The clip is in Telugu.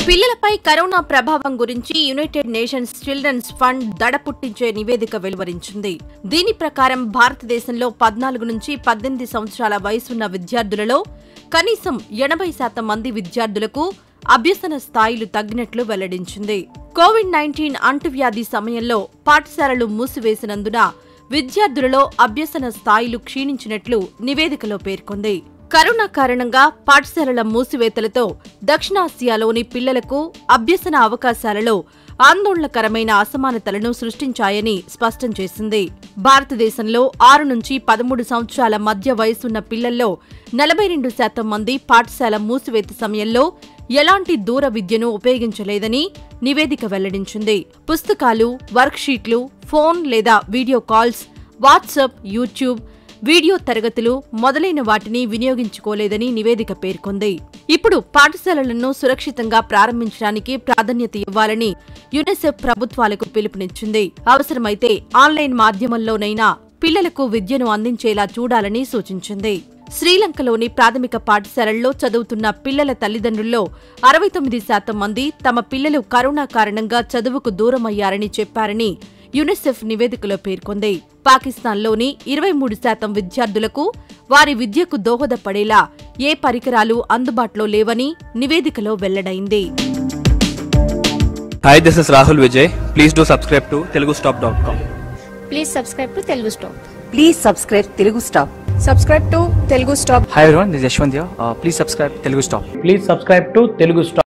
పిల్లలపై కరోనా ప్రభావం గురించి యునైటెడ్ నేషన్స్ చిల్డ్రన్స్ ఫండ్ దడ పుట్టించే నివేదిక వెలువరించింది దీని ప్రకారం భారతదేశంలో పద్నాలుగు నుంచి పద్దెనిమిది సంవత్సరాల వయసున్న విద్యార్థులలో కనీసం ఎనభై శాతం మంది విద్యార్థులకు అభ్యసన స్థాయిలు తగ్గినట్లు వెల్లడించింది కోవిడ్ నైన్టీన్ అంటువ్యాధి సమయంలో పాఠశాలలు మూసివేసినందున విద్యార్థులలో అభ్యసన స్థాయిలు క్షీణించినట్లు నివేదికలో పేర్కొంది కరోనా కారణంగా పాఠశాలల మూసివేతలతో దక్షిణాసియాలోని పిల్లలకు అభ్యసన అవకాశాలలో ఆందోళనకరమైన అసమానతలను సృష్టించాయని స్పష్టం చేసింది భారతదేశంలో ఆరు నుంచి పదమూడు సంవత్సరాల మధ్య వయసున్న పిల్లల్లో నలభై రెండు శాతం మంది పాఠశాల మూసివేత సమయంలో ఎలాంటి దూర విద్యను ఉపయోగించలేదని నివేదిక వెల్లడించింది పుస్తకాలు వర్క్షీట్లు ఫోన్ లేదా video calls WhatsApp YouTube video తరగతులు మొదలైన వాటిని వినియోగించుకోలేదని నివేదిక పేర్కొంది ఇప్పుడు పాఠశాలలను సురక్షితంగా ప్రారంభించడానికి ప్రాధాన్యత ఇవ్వాలని యునెసెఫ్ ప్రభుత్వాలకు పిలుపునిచ్చింది అవసరమైతే ఆన్లైన్ మాధ్యమంలోనైనా పిల్లలకు విద్యను అందించేలా చూడాలని సూచించింది శ్రీలంకలోని ప్రాథమిక పాఠశాలల్లో చదువుతున్న పిల్లల తల్లిదండ్రుల్లో అరవై తొమ్మిది శాతం మంది తమ పిల్లలు కరోనా కారణంగా చదువుకు దూరమయ్యారని చెప్పారని యునెసెఫ్ నివేదికలో పేర్కొంది పాకిస్తాన్లోని ఇరవై మూడు శాతం విద్యార్థులకు వారి విద్యకు దోహదపడేలా ఏ పరికరాలు అందుబాటులో లేవని నివేదికలో వెల్లడైంది Hi, this is Rahul Vijay. Please do subscribe to telugustop.com. Please subscribe to Telugu stop please subscribe Telugu stop subscribe to Telugu Stop Hi everyone, this is Yashwant here. Uh, please subscribe Telugu Stop. Please subscribe to Telugu Star.